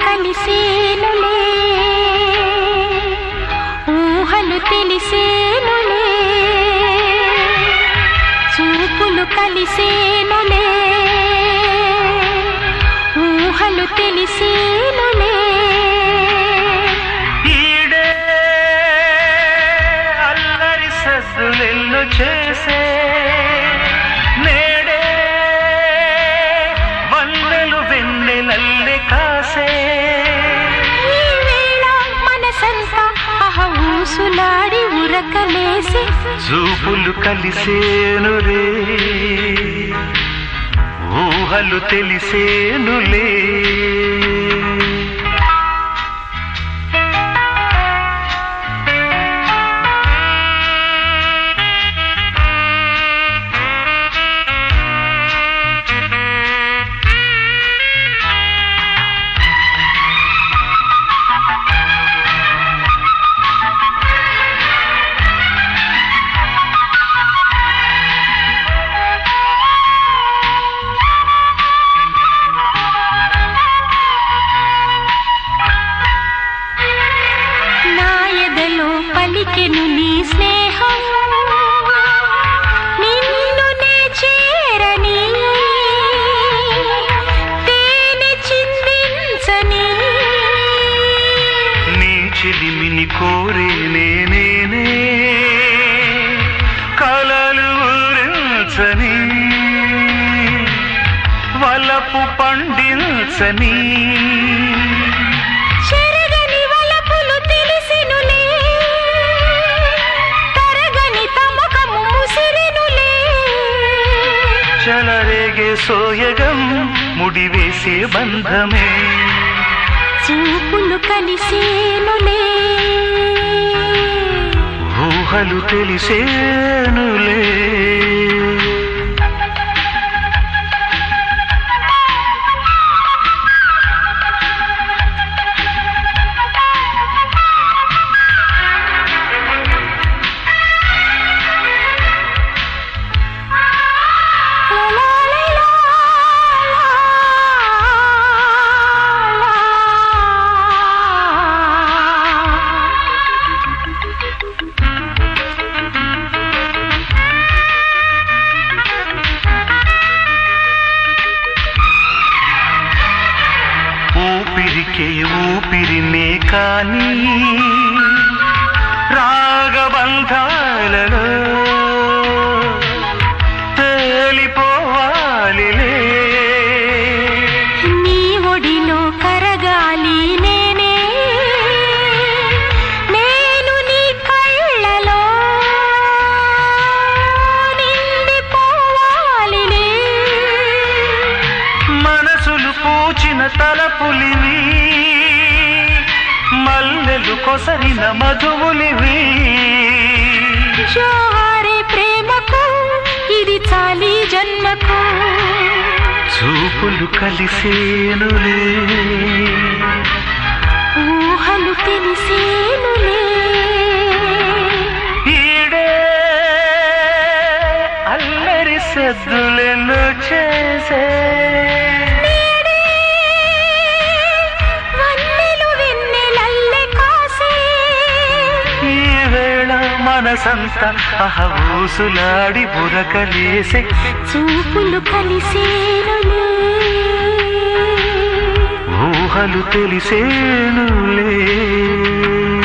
కలిసేనులే ఊహలు తెలిసేనులే చూపులు కలిసేనులే ఊహలు తెలిసేనులే ఈడే అల్లరి సద్దులెల్లు చేసే నేడే వల్లెలు వెన్నెలల్లె కాసే ఈ వేళ మనసంతా అహ ఊసులాడి ఉరకలేసి చూపులు కలిసేనులే ఊహలు తెలిసేనులే నా ఎదలో పలికెను నీ స్నేహం నిన్ను నే చేరని తేనె చిందించని నీ చెలిమిని కోరే నేనే కలలు ఊరించని వలపు పండించని చెరగని వలపులు తెలిసెనులే తరగని తమకము ముసిరెనులే చలరేగే సోయగం ముడివేసే బంధమే చూపులు కలిసేనులే ఊహలు తెలిసేనులే లా లా లా లా ఊపిరికే ఊపిరినే కాని రాగబంధాలలో తేలిపోవాలిలే నీ ఒడిలో కరగాలి నేనే నేను నీ కళ్ళలో నిండిపోవాలిలే మనసులు పూచిన తలపులివి మల్లెలు కొసరిన మధువులివి జోహారే ప్రేమకు ఇది చాలి జన్మకు చూపులు కలిసేనులే ఊహలు తెలిసేనులే ఈడే అల్లరి సద్దులను చేసే నేడే వన్నెలు వెన్నెలల్లె కాసే ఈ వేళ మనసంతా అహవూసులాడి బురకలేసే చూపులు కలిసేనులే ఊహలు తెలిసేనులే